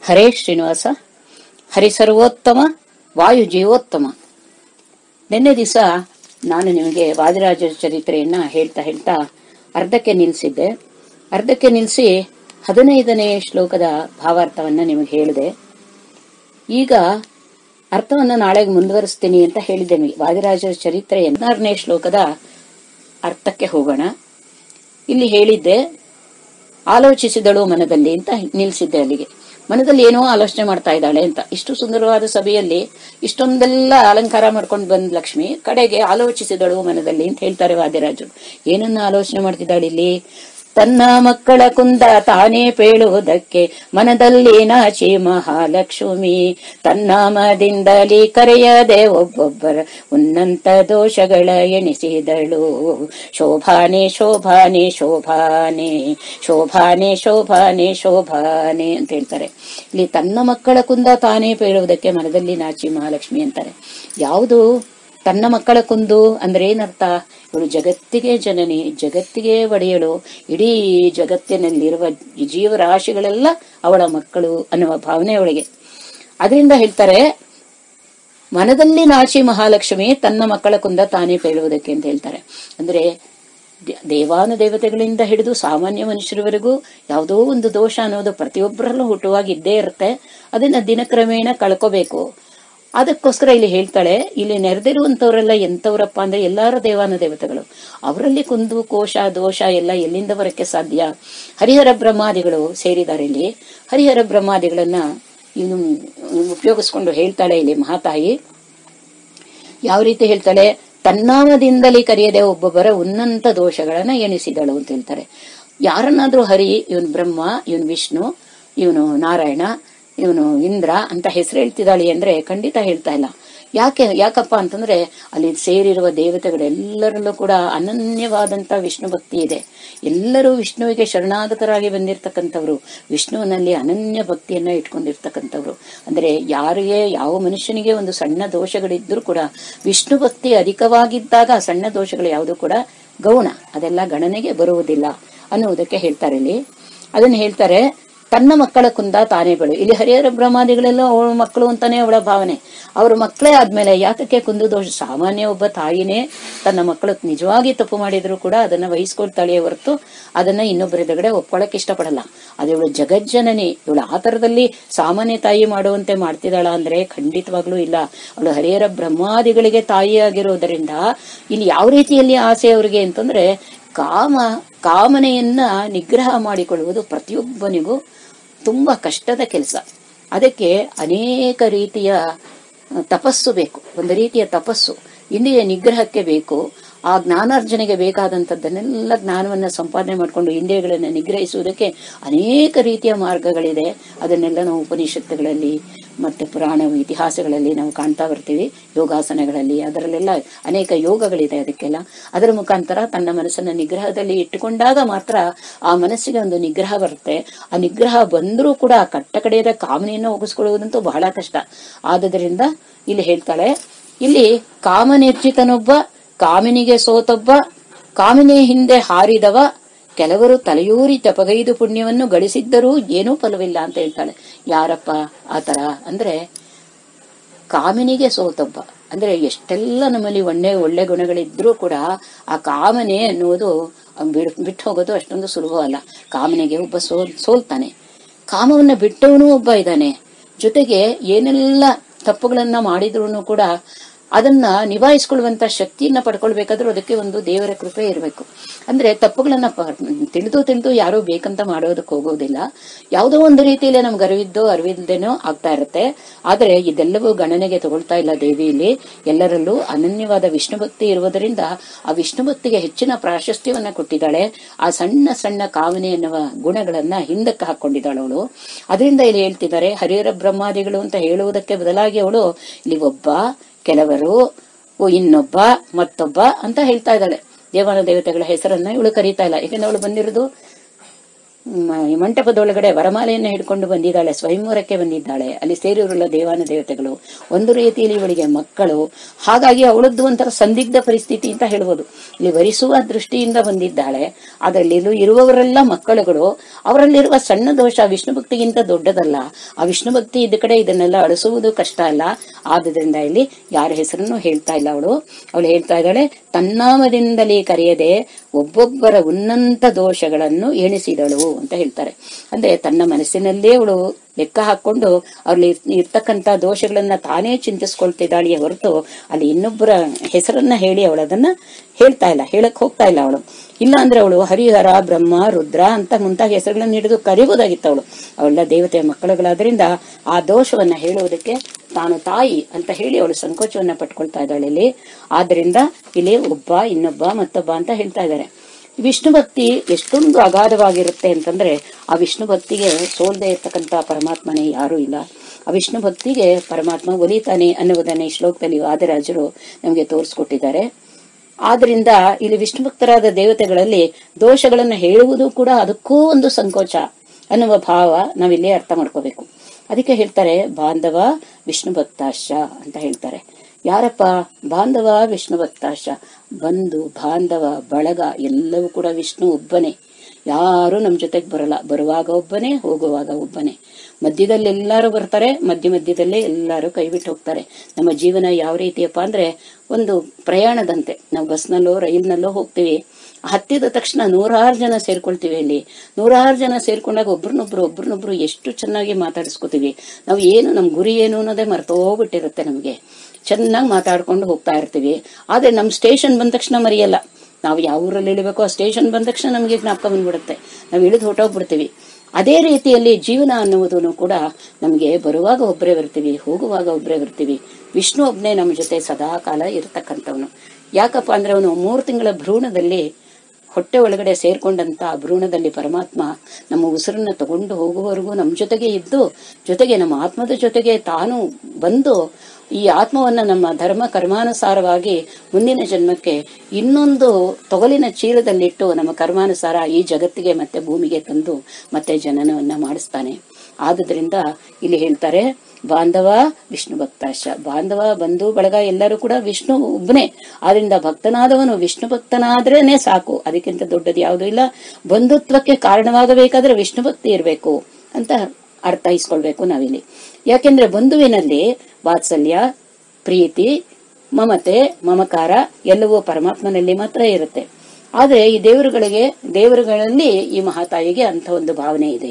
ಹರೇ ಶ್ರೀನಿವಾಸ ಹರಿ ಸರ್ವೋತ್ತಮ ವಾಯು ಜೀವೋತ್ತಮ ನಿನ್ನೆ ದಿವಸ ನಾನು ನಿಮಗೆ ವಾದಿರಾಜ ಚರಿತ್ರೆಯನ್ನ ಹೇಳ್ತಾ ಹೇಳ್ತಾ ಅರ್ಧಕ್ಕೆ ನಿಲ್ಲಿಸಿದ್ದೆ ಅರ್ಧಕ್ಕೆ ನಿಲ್ಲಿಸಿ ಹದಿನೈದನೇ ಶ್ಲೋಕದ ಭಾವಾರ್ಥವನ್ನ ನಿಮಗೆ ಹೇಳಿದೆ ಈಗ ಅರ್ಥವನ್ನ ನಾಳೆಗೆ ಮುಂದುವರಿಸ್ತೀನಿ ಅಂತ ಹೇಳಿದ್ದೆ ನಿಮಗೆ ವಾದಿರಾಜ ಚರಿತ್ರೆ ಹದಿನಾರನೇ ಶ್ಲೋಕದ ಅರ್ಥಕ್ಕೆ ಹೋಗೋಣ ಇಲ್ಲಿ ಹೇಳಿದ್ದೆ ಆಲೋಚಿಸಿದಳು ಮನದಲ್ಲಿ ಅಂತ ನಿಲ್ಲಿಸಿದ್ದೆ ಅಲ್ಲಿಗೆ ಮನದಲ್ಲಿ ಏನೋ ಆಲೋಚನೆ ಮಾಡ್ತಾ ಇದ್ದಾಳೆ ಅಂತ ಇಷ್ಟು ಸುಂದರವಾದ ಸಭೆಯಲ್ಲಿ ಇಷ್ಟೊಂದೆಲ್ಲ ಅಲಂಕಾರ ಮಾಡ್ಕೊಂಡು ಬಂದ್ ಲಕ್ಷ್ಮಿ ಕಡೆಗೆ ಆಲೋಚಿಸಿದಳು ಮನದಲ್ಲಿ ಅಂತ ಹೇಳ್ತಾರೆ ವಾದಿರಾಜರು ಏನನ್ನ ಆಲೋಚನೆ ಮಾಡ್ತಿದ್ದಾಳೆ ಇಲ್ಲಿ ತನ್ನ ಮಕ್ಕಳ ಕುಂದ ತಾನೇ ಪೇಳುವುದಕ್ಕೆ ಮನದಲ್ಲಿ ನಾಚಿ ಮಹಾಲಕ್ಷ್ಮಿ ತನ್ನಾಮದಿಂದಲೇ ಕರೆಯದೆ ಒಬ್ಬೊಬ್ಬರ ಉನ್ನತ ದೋಷಗಳ ಎಣಿಸಿದಳು ಶೋಭಾನೆ ಶೋಭಾನೆ ಶೋಭಾನೆ ಶೋಭಾನೆ ಶೋಭಾನೆ ಶೋಭಾನೆ ಅಂತ ಹೇಳ್ತಾರೆ ಇಲ್ಲಿ ತನ್ನ ಮಕ್ಕಳ ಕುಂದ ತಾನೇ ಪೇಳುವುದಕ್ಕೆ ಮನದಲ್ಲಿ ನಾಚಿ ಮಹಾಲಕ್ಷ್ಮಿ ಅಂತಾರೆ ಯಾವುದು ತನ್ನ ಮಕ್ಕಳ ಕುಂದು ಅಂದ್ರೆ ಏನರ್ಥ ಇವಳು ಜಗತ್ತಿಗೆ ಜನನಿ ಜಗತ್ತಿಗೆ ಒಡೆಯಳು ಇಡೀ ಜಗತ್ತಿನಲ್ಲಿರುವ ಜೀವರಾಶಿಗಳೆಲ್ಲ ಅವಳ ಮಕ್ಕಳು ಅನ್ನುವ ಭಾವನೆ ಅವಳಿಗೆ ಅದರಿಂದ ಹೇಳ್ತಾರೆ ಮನದಲ್ಲಿ ನಾಚಿ ಮಹಾಲಕ್ಷ್ಮಿ ತನ್ನ ಮಕ್ಕಳ ಕುಂದ ತಾನೇ ಪೇಳುವುದಕ್ಕೆ ಅಂತ ಹೇಳ್ತಾರೆ ಅಂದ್ರೆ ದೇ- ದೇವಾನು ದೇವತೆಗಳಿಂದ ಹಿಡಿದು ಸಾಮಾನ್ಯ ಮನುಷ್ಯರವರೆಗೂ ಯಾವುದೋ ಒಂದು ದೋಷ ಅನ್ನೋದು ಪ್ರತಿಯೊಬ್ಬರಲ್ಲೂ ಹುಟ್ಟುವಾಗ ಇದ್ದೇ ಇರುತ್ತೆ ಅದನ್ನ ದಿನಕ್ರಮೇಣ ಕಳ್ಕೋಬೇಕು ಅದಕ್ಕೋಸ್ಕರ ಇಲ್ಲಿ ಹೇಳ್ತಾಳೆ ಇಲ್ಲಿ ನೆರೆದಿರುವಂತವರೆಲ್ಲ ಎಂತವರಪ್ಪ ಅಂದ್ರೆ ಎಲ್ಲಾರ ದೇವಾನ ದೇವತೆಗಳು ಅವರಲ್ಲಿ ಕುಂದು ಕೋಶ ದೋಷ ಎಲ್ಲ ಎಲ್ಲಿಂದ ಬರಕ್ಕೆ ಸಾಧ್ಯ ಹರಿಹರ ಬ್ರಹ್ಮಾದಿಗಳು ಸೇರಿದ್ದಾರೆ ಇಲ್ಲಿ ಹರಿಹರ ಬ್ರಹ್ಮಾದಿಗಳನ್ನ ಇನ್ನು ಉಪಯೋಗಿಸ್ಕೊಂಡು ಹೇಳ್ತಾಳೆ ಇಲ್ಲಿ ಮಹಾತಾಯಿ ಯಾವ ರೀತಿ ಹೇಳ್ತಾಳೆ ತನ್ನಾಮದಿಂದಲೇ ಕರೆಯದೆ ಒಬ್ಬೊಬ್ಬರ ಉನ್ನತ ದೋಷಗಳನ್ನ ಎಣಿಸಿದಳು ಅಂತ ಹೇಳ್ತಾರೆ ಯಾರನ್ನಾದ್ರೂ ಹರಿ ಇವನು ಬ್ರಹ್ಮ ಇವನು ವಿಷ್ಣು ಇವನು ನಾರಾಯಣ ಇವನು ಇಂದ್ರ ಅಂತ ಹೆಸರು ಹೇಳ್ತಿದ್ದಾಳಿ ಅಂದ್ರೆ ಖಂಡಿತ ಹೇಳ್ತಾ ಇಲ್ಲ ಯಾಕೆ ಯಾಕಪ್ಪ ಅಂತಂದ್ರೆ ಅಲ್ಲಿ ಸೇರಿರುವ ದೇವತೆಗಳೆಲ್ಲರಲ್ಲೂ ಕೂಡ ಅನನ್ಯವಾದಂತ ವಿಷ್ಣು ಭಕ್ತಿ ಇದೆ ಎಲ್ಲರೂ ವಿಷ್ಣುವಿಗೆ ಶರಣಾಗತರಾಗಿ ಬಂದಿರತಕ್ಕಂಥವ್ರು ವಿಷ್ಣುವಿನಲ್ಲಿ ಅನನ್ಯ ಭಕ್ತಿಯನ್ನ ಇಟ್ಕೊಂಡಿರ್ತಕ್ಕಂಥವ್ರು ಅಂದ್ರೆ ಯಾರಿಗೆ ಯಾವ ಮನುಷ್ಯನಿಗೆ ಒಂದು ಸಣ್ಣ ದೋಷಗಳಿದ್ರೂ ಕೂಡ ವಿಷ್ಣು ಭಕ್ತಿ ಅಧಿಕವಾಗಿದ್ದಾಗ ಆ ಸಣ್ಣ ದೋಷಗಳು ಯಾವುದು ಕೂಡ ಗೌಣ ಅದೆಲ್ಲ ಗಣನೆಗೆ ಬರುವುದಿಲ್ಲ ಅನ್ನುವುದಕ್ಕೆ ಹೇಳ್ತಾರೆ ಇಲ್ಲಿ ಅದನ್ನ ಹೇಳ್ತಾರೆ ತನ್ನ ಮಕ್ಕಳ ಕುಂದ ತಾನೇ ಬೆಳು ಇಲ್ಲಿ ಹರಿಹರ ಬ್ರಹ್ಮಾದಿಗಳೆಲ್ಲ ಅವಳ ಮಕ್ಕಳು ಅಂತಾನೆ ಅವಳ ಭಾವನೆ ಅವ್ರ ಮಕ್ಕಳೇ ಆದ್ಮೇಲೆ ಯಾತಕ್ಕೆ ಕುಂದು ದೋಷ ಸಾಮಾನ್ಯ ಒಬ್ಬ ತಾಯಿನೇ ತನ್ನ ಮಕ್ಕಳು ನಿಜವಾಗಿ ತಪ್ಪು ಮಾಡಿದ್ರು ಕೂಡ ಅದನ್ನ ವಹಿಸ್ಕೊಳ್ತಾಳೆಯೇ ಹೊರತು ಅದನ್ನ ಇನ್ನೊಬ್ಬರ ಎದುರುಗಡೆ ಒಪ್ಕೊಳಕ್ ಇಷ್ಟಪಡಲ್ಲ ಅದು ಇವಳು ಜಗಜ್ಜನನಿ ಇವಳು ಆ ತರದಲ್ಲಿ ಸಾಮಾನ್ಯ ತಾಯಿ ಮಾಡುವಂತೆ ಮಾಡ್ತಿದ್ದಾಳ ಅಂದ್ರೆ ಖಂಡಿತವಾಗ್ಲೂ ಇಲ್ಲ ಅವಳು ಹರಿಹರ ಬ್ರಹ್ಮಾದಿಗಳಿಗೆ ತಾಯಿಯಾಗಿರೋದರಿಂದ ಇಲ್ಲಿ ಯಾವ ರೀತಿಯಲ್ಲಿ ಆಸೆ ಅವ್ರಿಗೆ ಅಂತಂದ್ರೆ ಕಾಮ ಕಾಮನೆಯನ್ನ ನಿಗ್ರಹ ಮಾಡಿಕೊಳ್ಳುವುದು ಪ್ರತಿಯೊಬ್ಬನಿಗೂ ತುಂಬಾ ಕಷ್ಟದ ಕೆಲಸ ಅದಕ್ಕೆ ಅನೇಕ ರೀತಿಯ ಅಹ್, ತಪಸ್ಸು ಬೇಕು ಒಂದು ರೀತಿಯ ತಪಸ್ಸು ಇಂದ್ರಿಯ ನಿಗ್ರಹಕ್ಕೆ ಬೇಕು ಆ ಜ್ಞಾನಾರ್ಜನೆಗೆ ಬೇಕಾದಂಥದ್ದನ್ನೆಲ್ಲ ಜ್ಞಾನವನ್ನ ಸಂಪಾದನೆ ಮಾಡಿಕೊಂಡು ಇಂದ್ರಿಯಗಳನ್ನು ನಿಗ್ರಹಿಸುವುದಕ್ಕೆ ಅನೇಕ ರೀತಿಯ ಮಾರ್ಗಗಳಿದೆ ಅದನ್ನೆಲ್ಲ ನಾವು ಉಪನಿಷತ್ತುಗಳಲ್ಲಿ ಮತ್ತೆ ಪುರಾಣ ಇತಿಹಾಸಗಳಲ್ಲಿ ನಾವು ಕಾಣ್ತಾ ಬರ್ತೀವಿ ಯೋಗಾಸನಗಳಲ್ಲಿ ಅದರಲ್ಲೆಲ್ಲ ಅನೇಕ ಯೋಗಗಳಿದೆ ಅದಕ್ಕೆಲ್ಲ ಅದರ ಮುಖಾಂತರ ತನ್ನ ಮನಸ್ಸನ್ನ ನಿಗ್ರಹದಲ್ಲಿ ಇಟ್ಟುಕೊಂಡಾಗ ಮಾತ್ರ ಆ ಮನಸ್ಸಿಗೆ ಒಂದು ನಿಗ್ರಹ ಬರುತ್ತೆ ಆ ನಿಗ್ರಹ ಬಂದರೂ ಕೂಡ ಆ ಕಟ್ಟ ಕಡೆಯದ ಕಾಮನೆಯನ್ನು ಒಗಿಸ್ಕೊಳ್ಳುವುದಂತೂ ಬಹಳ ಕಷ್ಟ ಆದುದರಿಂದ ಇಲ್ಲಿ ಹೇಳ್ತಾಳೆ ಇಲ್ಲಿ ಕಾಮನಿರ್ಜಿತನೊಬ್ಬ ಕಾಮಿನಿಗೆ ಸೋತೊಬ್ಬ ಕಾಮಿನಿ ಹಿಂದೆ ಹಾರಿದವ ಕೆಲವರು ತಲೆಯೂರಿ ತಪಗೈದು ಪುಣ್ಯವನ್ನು ಗಳಿಸಿದ್ದರೂ ಏನೂ ಫಲವಿಲ್ಲ ಅಂತ ಹೇಳ್ತಾಳೆ ಯಾರಪ್ಪ ಆತರ ಅಂದ್ರೆ ಕಾಮಿನಿಗೆ ಸೋತೊಬ್ಬ ಅಂದ್ರೆ ಎಷ್ಟೆಲ್ಲ ನಮ್ಮಲ್ಲಿ ಒಳ್ಳೆ ಒಳ್ಳೆ ಗುಣಗಳಿದ್ರೂ ಕೂಡ ಆ ಕಾಮನೆ ಅನ್ನುವುದು ಬಿಡ್ ಬಿಟ್ಟು ಹೋಗೋದು ಅಷ್ಟೊಂದು ಸುಲಭವಲ್ಲ ಕಾಮನೆಗೆ ಒಬ್ಬ ಸೋಲ್ ಸೋಲ್ತಾನೆ ಕಾಮವನ್ನ ಬಿಟ್ಟವನು ಒಬ್ಬ ಇದ್ದಾನೆ ಜೊತೆಗೆ ಏನೆಲ್ಲ ತಪ್ಪುಗಳನ್ನ ಮಾಡಿದ್ರು ಕೂಡ ಅದನ್ನ ನಿಭಾಯಿಸ್ಕೊಳ್ಳುವಂತ ಶಕ್ತಿಯನ್ನ ಪಡ್ಕೊಳ್ಬೇಕಾದ್ರೂ ಅದಕ್ಕೆ ಒಂದು ದೇವರ ಕೃಪೆ ಇರಬೇಕು ಅಂದ್ರೆ ತಪ್ಪುಗಳನ್ನ ಪ- ತಿಳಿದು ತಿಳಿದು ಯಾರು ಬೇಕಂತ ಮಾಡೋದಕ್ಕೆ ಹೋಗೋದಿಲ್ಲ ಯಾವುದೋ ಒಂದು ರೀತಿಯಲ್ಲಿ ನಮ್ಗೆ ಅರಿವಿದ್ದೋ ಅರಿವಿಲ್ದೇನೋ ಆಗ್ತಾ ಇರುತ್ತೆ ಆದ್ರೆ ಇದೆಲ್ಲವೂ ಗಣನೆಗೆ ತಗೊಳ್ತಾ ಇಲ್ಲ ದೇವಿಯಲ್ಲಿ ಎಲ್ಲರಲ್ಲೂ ಅನನ್ಯವಾದ ವಿಷ್ಣು ಭಕ್ತಿ ಇರುವುದರಿಂದ ಆ ವಿಷ್ಣು ಭಕ್ತಿಗೆ ಹೆಚ್ಚಿನ ಪ್ರಾಶಸ್ತ್ಯವನ್ನ ಕೊಟ್ಟಿದ್ದಾಳೆ ಆ ಸಣ್ಣ ಸಣ್ಣ ಕಾಮನೆ ಎನ್ನುವ ಗುಣಗಳನ್ನ ಹಿಂದಕ್ಕೆ ಹಾಕೊಂಡಿದ್ದಾಳೆ ಅವಳು ಅದರಿಂದ ಇಲ್ಲಿ ಹೇಳ್ತಿದ್ದಾರೆ ಹರಿಹರ ಬ್ರಹ್ಮಾದಿಗಳು ಅಂತ ಹೇಳುವುದಕ್ಕೆ ಬದಲಾಗಿ ಅವಳು ಇಲ್ಲಿ ಒಬ್ಬ ಕೆಲವರು ಓ ಇನ್ನೊಬ್ಬ ಮತ್ತೊಬ್ಬ ಅಂತ ಹೇಳ್ತಾ ಇದ್ದಾಳೆ ದೇವಾನ ದೇವತೆಗಳ ಹೆಸರನ್ನ ಇವಳು ಕರೀತಾ ಇಲ್ಲ ಯಾಕಂದ್ರೆ ಅವಳು ಬಂದಿರೋದು ಮ- ಈ ಮಂಟಪದೊಳಗಡೆ ವರಮಾಲೆಯನ್ನು ಹಿಡ್ಕೊಂಡು ಬಂದಿದ್ದಾಳೆ ಸ್ವಯಂವರಕ್ಕೆ ಬಂದಿದ್ದಾಳೆ ಅಲ್ಲಿ ಸೇರಿರುವ ದೇವಾನ ದೇವತೆಗಳು ಒಂದು ರೀತಿಯಲ್ಲಿ ಇವಳಿಗೆ ಮಕ್ಕಳು ಹಾಗಾಗಿ ಅವಳದ್ದು ಒಂಥರ ಸಂದಿಗ್ಧ ಪರಿಸ್ಥಿತಿ ಅಂತ ಹೇಳ್ಬೋದು ಇಲ್ಲಿ ವರಿಸುವ ದೃಷ್ಟಿಯಿಂದ ಬಂದಿದ್ದಾಳೆ ಅದರಲ್ಲಿ ಇರುವವರೆಲ್ಲ ಮಕ್ಕಳುಗಳು ಅವರಲ್ಲಿರುವ ಸಣ್ಣ ದೋಷ ವಿಷ್ಣು ಭಕ್ತಿಗಿಂತ ದೊಡ್ಡದಲ್ಲ ಆ ವಿಷ್ಣು ಭಕ್ತಿ ಇದ್ದ ಕಡೆ ಇದನ್ನೆಲ್ಲ ಅಳಿಸುವುದು ಕಷ್ಟ ಅಲ್ಲ ಆದುದರಿಂದ ಇಲ್ಲಿ ಯಾರ ಹೆಸರನ್ನು ಹೇಳ್ತಾ ಇಲ್ಲ ಅವಳು ಅವಳು ಹೇಳ್ತಾ ಇದ್ದಾಳೆ ತನ್ನಾಮದಿಂದಲೇ ಕರೆಯದೆ ಒಬ್ಬೊಬ್ಬರ ಉನ್ನತ ದೋಷಗಳನ್ನು ಎಣಿಸಿದಳು ಅಂತ ಹೇಳ್ತಾರೆ ಅಂದ್ರೆ ತನ್ನ ಮನಸ್ಸಿನಲ್ಲೇ ಅವಳು ಲೆಕ್ಕ ಹಾಕೊಂಡು ಅವ್ರಲ್ಲಿ ಇರ್ತಕ್ಕಂತ ದೋಷಗಳನ್ನ ತಾನೇ ಚಿಂತಿಸ್ಕೊಳ್ತಿದ್ದಾಳೆಯೇ ಹೊರತು ಅಲ್ಲಿ ಇನ್ನೊಬ್ಬರ ಹೆಸರನ್ನ ಹೇಳಿ ಅವಳು ಅದನ್ನ ಹೇಳ್ತಾ ಇಲ್ಲ ಹೇಳಕ್ ಹೋಗ್ತಾ ಇಲ್ಲ ಅವಳು ಇಲ್ಲ ಅಂದ್ರೆ ಅವಳು ಹರಿಹರ ಬ್ರಹ್ಮ ರುದ್ರ ಅಂತ ಮುಂತಾದ ಹೆಸರುಗಳನ್ನ ಹಿಡಿದು ಕರೆಯಬಹುದಾಗಿತ್ತು ಅವಳು ಅವಳ ದೇವತೆಯ ಮಕ್ಕಳುಗಳಾದ್ರಿಂದ ಆ ದೋಷವನ್ನ ಹೇಳುವುದಕ್ಕೆ ತಾನು ತಾಯಿ ಅಂತ ಹೇಳಿ ಅವಳು ಸಂಕೋಚವನ್ನ ಪಟ್ಕೊಳ್ತಾ ಇದ್ದಾಳೆ ಇಲ್ಲಿ ಆದ್ರಿಂದ ಇಲ್ಲಿ ಒಬ್ಬ ಇನ್ನೊಬ್ಬ ಮತ್ತೊಬ್ಬ ಅಂತ ಹೇಳ್ತಾ ಇದ್ದಾರೆ ವಿಷ್ಣು ಭಕ್ತಿ ಎಷ್ಟೊಂದು ಅಗಾಧವಾಗಿರುತ್ತೆ ಅಂತಂದ್ರೆ ಆ ವಿಷ್ಣು ಭಕ್ತಿಗೆ ಸೋಲ್ದೇ ಇರ್ತಕ್ಕಂಥ ಪರಮಾತ್ಮನೇ ಯಾರೂ ಇಲ್ಲ ಆ ವಿಷ್ಣು ಭಕ್ತಿಗೆ ಪರಮಾತ್ಮ ಒಲಿತಾನೆ ಅನ್ನುವುದನ್ನ ಈ ಶ್ಲೋಕದಲ್ಲಿ ವಾದರಾಜರು ನಮಗೆ ತೋರಿಸ್ಕೊಟ್ಟಿದ್ದಾರೆ ಆದ್ರಿಂದ ಇಲ್ಲಿ ವಿಷ್ಣು ಭಕ್ತರಾದ ದೇವತೆಗಳಲ್ಲಿ ದೋಷಗಳನ್ನ ಹೇಳುವುದು ಕೂಡ ಅದಕ್ಕೂ ಒಂದು ಸಂಕೋಚ ಅನ್ನುವ ಭಾವ ನಾವಿಲ್ಲಿ ಅರ್ಥ ಮಾಡ್ಕೋಬೇಕು ಅದಕ್ಕೆ ಹೇಳ್ತಾರೆ ಬಾಂಧವ ವಿಷ್ಣು ಭಕ್ತಾಶ ಅಂತ ಹೇಳ್ತಾರೆ ಯಾರಪ್ಪ ಬಾಂಧವ ವಿಷ್ಣು ಭಕ್ತಾಶ ಬಂಧು ಬಾಂಧವ ಬಳಗ ಎಲ್ಲವೂ ಕೂಡ ವಿಷ್ಣು ಒಬ್ಬನೇ ಯಾರು ನಮ್ ಜೊತೆಗೆ ಬರಲ್ಲ ಬರುವಾಗ ಒಬ್ಬನೇ ಹೋಗುವಾಗ ಒಬ್ಬನೇ ಮಧ್ಯದಲ್ಲಿ ಎಲ್ಲರೂ ಬರ್ತಾರೆ ಮಧ್ಯ ಮಧ್ಯದಲ್ಲೇ ಎಲ್ಲರೂ ಕೈ ಬಿಟ್ಟು ಹೋಗ್ತಾರೆ ನಮ್ಮ ಜೀವನ ಯಾವ ರೀತಿಯಪ್ಪ ಅಂದ್ರೆ ಒಂದು ಪ್ರಯಾಣದಂತೆ ನಾವು ಬಸ್ನಲ್ಲೋ ರೈಲ್ನಲ್ಲೋ ಹೋಗ್ತೀವಿ ಹತ್ತಿದ ತಕ್ಷಣ ನೂರಾರು ಜನ ಸೇರ್ಕೊಳ್ತೀವಿ ಅಲ್ಲಿ ನೂರಾರು ಜನ ಸೇರ್ಕೊಂಡಾಗ ಒಬ್ರನ್ನೊಬ್ರು ಒಬ್ರನ್ನೊಬ್ರು ಎಷ್ಟು ಚೆನ್ನಾಗಿ ಮಾತಾಡಿಸ್ಕೋತೀವಿ ನಾವು ಏನು ನಮ್ ಗುರಿ ಏನು ಅನ್ನೋದೇ ಮರ್ತೋಗ್ಬಿಟ್ಟಿರುತ್ತೆ ನಮಗೆ ಚೆನ್ನಾಗಿ ಮಾತಾಡ್ಕೊಂಡು ಹೋಗ್ತಾ ಇರ್ತೀವಿ ಆದ್ರೆ ನಮ್ ಸ್ಟೇಷನ್ ಬಂದ ತಕ್ಷಣ ಮರೆಯಲ್ಲ ನಾವು ಯಾವ ಊರಲ್ಲಿ ಇಳಿಬೇಕು ಆ ಸ್ಟೇಷನ್ ಬಂದ ತಕ್ಷಣ ನಮಗೆ ಜ್ಞಾಪಕ ಬಂದ್ಬಿಡುತ್ತೆ ನಾವು ಇಳಿದು ಹೊಟ್ಟೋಗ್ಬಿಡ್ತೀವಿ ಅದೇ ರೀತಿಯಲ್ಲಿ ಜೀವನ ಅನ್ನುವುದನ್ನು ಕೂಡ ನಮಗೆ ಬರುವಾಗ ಒಬ್ಬರೇ ಬರ್ತೀವಿ ಹೋಗುವಾಗ ಒಬ್ಬರೇ ಬರ್ತೀವಿ ವಿಷ್ಣು ಒಬ್ಬನೇ ನಮ್ಮ ಜೊತೆ ಸದಾ ಕಾಲ ಇರತಕ್ಕಂಥವನು ಯಾಕಪ್ಪ ಅಂದ್ರೆ ಅವನು ಮೂರು ತಿಂಗಳ ಭ್ರೂಣದಲ್ಲಿ ಹೊಟ್ಟೆ ಒಳಗಡೆ ಸೇರ್ಕೊಂಡಂತ ಆ ಭ್ರೂಣದಲ್ಲಿ ಪರಮಾತ್ಮ ನಮ್ಮ ಉಸಿರನ್ನ ತಗೊಂಡು ಹೋಗುವವರೆಗೂ ನಮ್ಮ ಜೊತೆಗೆ ಇದ್ದು ಜೊತೆಗೆ ನಮ್ಮ ಆತ್ಮದ ಜೊತೆಗೆ ತಾನು ಬಂದು ಈ ಆತ್ಮವನ್ನ ನಮ್ಮ ಧರ್ಮ ಕರ್ಮಾನುಸಾರವಾಗಿ ಮುಂದಿನ ಜನ್ಮಕ್ಕೆ ಇನ್ನೊಂದು ತೊಗಲಿನ ಚೀಲದಲ್ಲಿಟ್ಟು ನಮ್ಮ ಕರ್ಮಾನುಸಾರ ಈ ಜಗತ್ತಿಗೆ ಮತ್ತೆ ಭೂಮಿಗೆ ತಂದು ಮತ್ತೆ ಜನನವನ್ನ ಮಾಡಿಸ್ತಾನೆ ಆದುದರಿಂದ ಇಲ್ಲಿ ಹೇಳ್ತಾರೆ ಬಾಂಧವ ವಿಷ್ಣು ಭಕ್ತಾಶ ಬಾಂಧವ ಬಂಧು ಬಳಗ ಎಲ್ಲರೂ ಕೂಡ ವಿಷ್ಣು ಒಬ್ಬನೇ ಆದ್ರಿಂದ ಭಕ್ತನಾದವನು ವಿಷ್ಣು ಭಕ್ತನಾದ್ರೇನೆ ಸಾಕು ಅದಕ್ಕಿಂತ ದೊಡ್ಡದು ಯಾವುದೂ ಇಲ್ಲ ಬಂಧುತ್ವಕ್ಕೆ ಕಾರಣವಾಗಬೇಕಾದ್ರೆ ವಿಷ್ಣು ಭಕ್ತಿ ಇರಬೇಕು ಅಂತ ಅರ್ಥೈಸ್ಕೊಳ್ಬೇಕು ನಾವಿಲ್ಲಿ ಯಾಕೆಂದ್ರೆ ಬಂಧುವಿನಲ್ಲಿ ವಾತ್ಸಲ್ಯ ಪ್ರೀತಿ ಮಮತೆ ಮಮಕಾರ ಎಲ್ಲವೂ ಪರಮಾತ್ಮನಲ್ಲಿ ಮಾತ್ರ ಇರುತ್ತೆ ಆದ್ರೆ ಈ ದೇವರುಗಳಿಗೆ ದೇವರುಗಳಲ್ಲಿ ಈ ಮಹಾತಾಯಿಗೆ ಅಂತ ಒಂದು ಭಾವನೆ ಇದೆ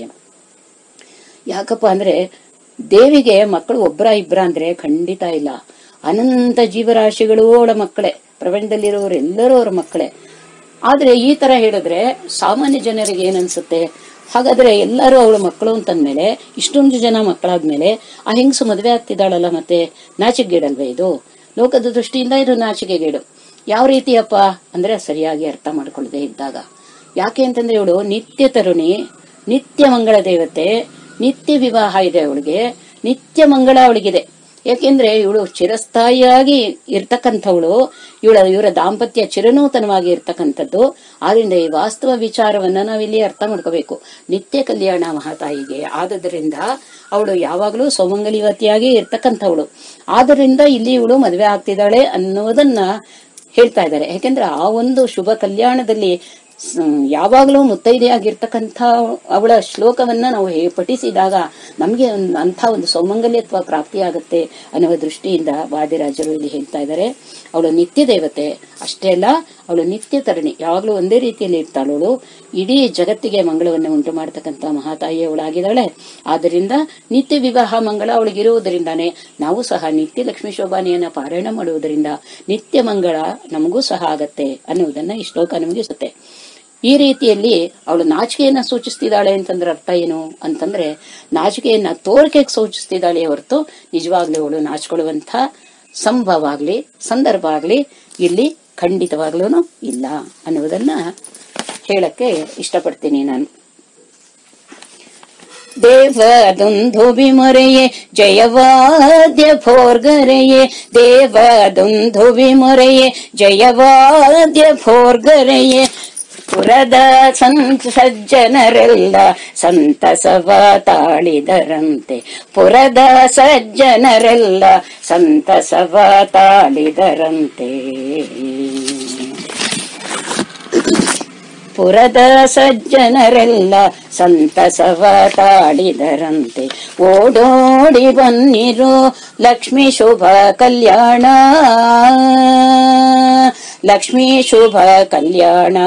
ಯಾಕಪ್ಪ ಅಂದ್ರೆ ದೇವಿಗೆ ಮಕ್ಕಳು ಒಬ್ರ ಇಬ್ರ ಅಂದ್ರೆ ಖಂಡಿತ ಇಲ್ಲ ಅನಂತ ಜೀವರಾಶಿಗಳು ಅವಳ ಮಕ್ಕಳೇ ಪ್ರಪಂಚದಲ್ಲಿರೋರು ಎಲ್ಲರೂ ಅವರ ಮಕ್ಕಳೇ ಆದ್ರೆ ಈ ತರ ಹೇಳಿದ್ರೆ ಸಾಮಾನ್ಯ ಜನರಿಗೆ ಏನನ್ಸುತ್ತೆ ಹಾಗಾದ್ರೆ ಎಲ್ಲರೂ ಅವಳ ಮಕ್ಕಳು ಅಂತಂದ್ಮೇಲೆ ಇಷ್ಟೊಂದು ಜನ ಮಕ್ಕಳಾದ್ಮೇಲೆ ಆ ಹೆಂಗಸು ಮದುವೆ ಆಗ್ತಿದ್ದಾಳಲ್ಲ ಮತ್ತೆ ನಾಚಿಕೆಗೇಡಲ್ವೇ ಇದು ಲೋಕದ ದೃಷ್ಟಿಯಿಂದ ಇದು ನಾಚಿಕೆಗೇಡು ಯಾವ ರೀತಿಯಪ್ಪ ಅಂದ್ರೆ ಸರಿಯಾಗಿ ಅರ್ಥ ಮಾಡ್ಕೊಳ್ಳದೆ ಇದ್ದಾಗ ಯಾಕೆ ಅಂತಂದ್ರೆ ಇವಳು ನಿತ್ಯ ತರುಣಿ ನಿತ್ಯ ಮಂಗಳ ದೇವತೆ ನಿತ್ಯ ವಿವಾಹ ಇದೆ ಅವಳಿಗೆ ನಿತ್ಯ ಮಂಗಳ ಅವಳಿಗಿದೆ ಯಾಕೆಂದ್ರೆ ಇವಳು ಚಿರಸ್ಥಾಯಿಯಾಗಿ ಇರ್ತಕ್ಕಂಥವಳು ಇವಳ ಇವರ ದಾಂಪತ್ಯ ಚಿರನೂತನವಾಗಿ ಇರ್ತಕ್ಕಂಥದ್ದು ಆದ್ರಿಂದ ಈ ವಾಸ್ತವ ವಿಚಾರವನ್ನ ನಾವಿಲ್ಲಿ ಅರ್ಥ ಮಾಡ್ಕೋಬೇಕು ನಿತ್ಯ ಕಲ್ಯಾಣ ಮಹಾತಾಯಿಗೆ ಆದದ್ರಿಂದ ಅವಳು ಯಾವಾಗಲೂ ಸೌಮಂಗಲಿವತಿಯಾಗಿ ಇರ್ತಕ್ಕಂಥವಳು ಆದ್ರಿಂದ ಇಲ್ಲಿ ಇವಳು ಮದುವೆ ಆಗ್ತಿದ್ದಾಳೆ ಅನ್ನೋದನ್ನ ಹೇಳ್ತಾ ಇದ್ದಾರೆ ಯಾಕೆಂದ್ರೆ ಆ ಒಂದು ಶುಭ ಕಲ್ಯಾಣದಲ್ಲಿ ಸ- ಯಾವಾಗಲೂ ಮುತ್ತೈದೆಯಾಗಿರ್ತಕ್ಕಂಥ ಅವಳ ಶ್ಲೋಕವನ್ನ ನಾವು ಹೇ- ಪಠಿಸಿದಾಗ ನಮಗೆ ಅಂಥ ಒಂದು ಸೌಮಂಗಲ್ಯತ್ವ ಪ್ರಾಪ್ತಿಯಾಗುತ್ತೆ ಅನ್ನುವ ದೃಷ್ಟಿಯಿಂದ ವಾದಿರಾಜರು ಇಲ್ಲಿ ಹೇಳ್ತಾ ಇದ್ದಾರೆ ಅವಳು ನಿತ್ಯ ದೇವತೆ ಅಷ್ಟೇ ಅಲ್ಲ ಅವಳು ನಿತ್ಯ ತರಣಿ ಯಾವಾಗಲೂ ಒಂದೇ ರೀತಿಯಲ್ಲಿ ಇರ್ತಾಳವಳು ಇಡೀ ಜಗತ್ತಿಗೆ ಮಂಗಳವನ್ನು ಉಂಟು ಮಾಡತಕ್ಕಂಥ ಮಹಾತಾಯಿ ಅವಳಾಗಿದ್ದಾಳೆ ಆದ್ದರಿಂದ ನಿತ್ಯ ವಿವಾಹ ಮಂಗಳ ಅವಳಿಗಿರುವುದರಿಂದಾನೇ ನಾವು ಸಹ ನಿತ್ಯ ಲಕ್ಷ್ಮೀ ಶೋಭಾನಿಯನ್ನ ಪಾರಾಯಣ ಮಾಡುವುದರಿಂದ ನಿತ್ಯ ಮಂಗಳ ನಮಗೂ ಸಹ ಆಗತ್ತೆ ಅನ್ನುವುದನ್ನ ಈ ಶ್ಲೋಕ ನಮಗಿಸುತ್ತೆ ಈ ರೀತಿಯಲ್ಲಿ ಅವಳು ನಾಚಿಕೆಯನ್ನ ಸೂಚಿಸ್ತಿದ್ದಾಳೆ ಅಂತಂದ್ರೆ ಅರ್ಥ ಏನು ಅಂತಂದ್ರೆ ನಾಚಿಕೆಯನ್ನ ತೋರಿಕೆಗೆ ಸೂಚಿಸ್ತಿದ್ದಾಳೆ ಹೊರತು ನಿಜವಾಗ್ಲೂ ಅವಳು ನಾಚಿಕೊಳ್ಳುವಂತ ಸಂಭವ ಆಗ್ಲಿ ಸಂದರ್ಭ ಆಗ್ಲಿ ಇಲ್ಲಿ ಖಂಡಿತವಾಗ್ಲೂ ಇಲ್ಲ ಅನ್ನುವುದನ್ನ ಹೇಳಕ್ಕೆ ಇಷ್ಟಪಡ್ತೀನಿ ನಾನು ದೇವದುಂಧುವಿಮೊರೆಯೇ ಜಯವಾದ್ಯ ಭೋರ್ಗರೆಯೇ ದೇವದುಂಧುವಿಮೊರೆಯೇ ಜಯವಾದ್ಯ ಭೋರ್ಗರೆಯೇ ಪುರದ ಸಂ- ಸಜ್ಜನರೆಲ್ಲ ಸಂತಸವ ತಾಳಿದರಂತೆ ಪುರದ ಸಜ್ಜನರೆಲ್ಲ ಸಂತಸವ ತಾಳಿದರಂತೆ ಪುರದ ಸಜ್ಜನರೆಲ್ಲ ಸಂತಸವ ತಾಳಿದರಂತೆ ಓಡೋಡಿ ಬನ್ನಿರು ಲಕ್ಷ್ಮೀ ಶುಭ ಕಲ್ಯಾಣ ಲಕ್ಷ್ಮೀ ಶುಭ ಕಲ್ಯಾಣ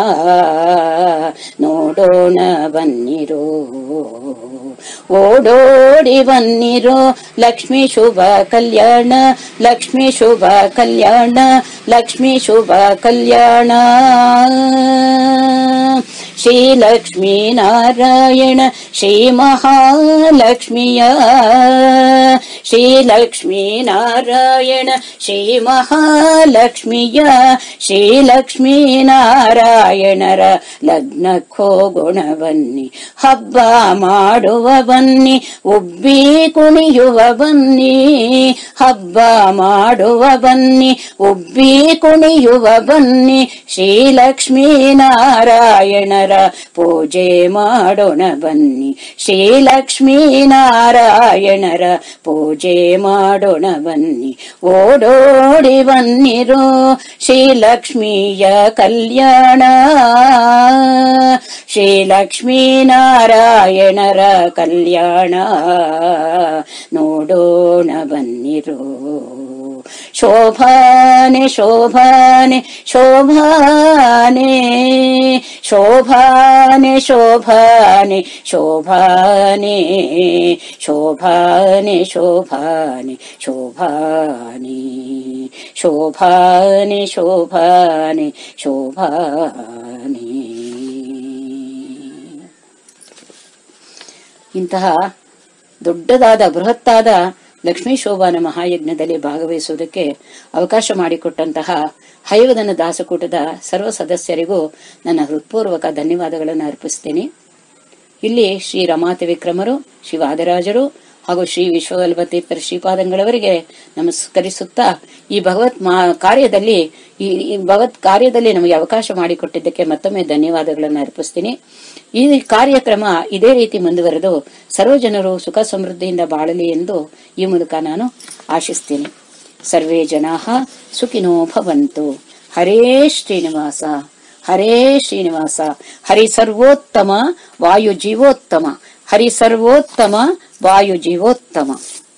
ನೋಡೋಣ ಬನ್ನಿರು ಓಡೋಡಿ ಬನ್ನಿರು ಲಕ್ಷ್ಮೀ ಶುಭ ಕಲ್ಯಾಣ ಲಕ್ಷ್ಮೀ ಶುಭ ಕಲ್ಯಾಣ ಲಕ್ಷ್ಮೀ ಶುಭ ಕಲ್ಯಾಣ ಶ್ರೀ ಲಕ್ಷ್ಮೀ ನಾರಾಯಣ ಶ್ರೀ ಮಹಾಲಕ್ಷ್ಮಿಯ ಶ್ರೀ ಲಕ್ಷ್ಮೀ ನಾರಾಯಣ ಶ್ರೀ ಮಹಾಲಕ್ಷ್ಮಿಯ ಶ್ರೀ ಲಕ್ಷ್ಮೀ ನಾರಾಯಣರ ಲಗ್ನಕ್ಕೋ ಗುಣ ಬನ್ನಿ ಹಬ್ಬ ಮಾಡುವ ಬನ್ನಿ ಉಬ್ಬಿ ಕುಣಿಯುವ ಬನ್ನಿ ಹಬ್ಬ ಮಾಡುವ ಬನ್ನಿ ಉಬ್ಬಿ ಕುಣಿಯುವ ಬನ್ನಿ ಶ್ರೀ ಲಕ್ಷ್ಮೀ ನಾರಾಯಣರ ಪೂಜೆ ಮಾಡೋಣ ಬನ್ನಿ ಶ್ರೀ ಲಕ್ಷ್ಮೀ ನಾರಾಯಣರ ಪೂಜೆ ಮಾಡೋಣ ಬನ್ನಿ ಓಡೋಡಿ ಬನ್ನಿರೋ ಶ್ರೀ ಲಕ್ಷ್ಮಿಯ ಕಲ್ಯಾಣ ಶ್ರೀ ಲಕ್ಷ್ಮೀ ನಾರಾಯಣರ ಕಲ್ಯಾಣ ನೋಡೋಣ ಬನ್ನಿರೋ ಶೋಭಾನೆ ಶೋಭಾನೆ ಶೋಭಾನೆ ಶೋಭಾನೆ ಶೋಭಾನೆ ಶೋಭಾನೆ ಶೋಭಾನೆ ಶೋಭಾನೆ ಶೋಭಾನೆ ಶೋಭಾನೆ ಶೋಭಾನೆ ಶೋಭಾನೆ ಇಂತಹ ದೊಡ್ಡದಾದ ಬೃಹತ್ತಾದ ಲಕ್ಷ್ಮೀ ಶೋಭಾನ ಮಹಾಯಜ್ಞದಲ್ಲಿ ಭಾಗವಹಿಸುವುದಕ್ಕೆ ಅವಕಾಶ ಮಾಡಿಕೊಟ್ಟಂತಹ ಹೈವದನ ದಾಸಕೂಟದ ಸರ್ವ ಸದಸ್ಯರಿಗೂ ನನ್ನ ಹೃತ್ಪೂರ್ವಕ ಧನ್ಯವಾದಗಳನ್ನು ಅರ್ಪಿಸ್ತೇನೆ ಇಲ್ಲಿ ಶ್ರೀ ರಮಾತಿ ವಿಕ್ರಮರು ಶ್ರೀ ವಾದರಾಜರು ಹಾಗೂ ಶ್ರೀ ವಿಶ್ವವಲ್ಲಭತೀರ್ಥರ ಶ್ರೀಪಾದಂಗಳವರಿಗೆ ನಮಸ್ಕರಿಸುತ್ತಾ ಈ ಭಗವತ್ ಮಾ ಕಾರ್ಯದಲ್ಲಿ ಈ ಈ ಭಗವತ್ ಕಾರ್ಯದಲ್ಲಿ ನಮಗೆ ಅವಕಾಶ ಮಾಡಿಕೊಟ್ಟಿದ್ದಕ್ಕೆ ಮತ್ತೊಮ್ಮೆ ಧನ್ಯವಾದಗಳನ್ನು ಅರ್ಪಿಸ್ತೀನಿ ಈ ಕಾರ್ಯಕ್ರಮ ಇದೇ ರೀತಿ ಮುಂದುವರೆದು ಸರ್ವ ಜನರು ಸುಖ ಸಮೃದ್ಧಿಯಿಂದ ಬಾಳಲಿ ಎಂದು ಈ ಮೂಲಕ ನಾನು ಆಶಿಸ್ತೀನಿ ಸರ್ವೇ ಜನಾ ಸುಖಿನೋ ಭವಂತು ಹರೇ ಶ್ರೀನಿವಾಸ ಹರೇ ಶ್ರೀನಿವಾಸ ಹರಿ ಸರ್ವೋತ್ತಮ ವಾಯು ಜೀವೋತ್ತಮ ಹರಿ ಸರ್ವೋತ್ತಮ ವಾಯು ಜೀವೋತ್ತಮ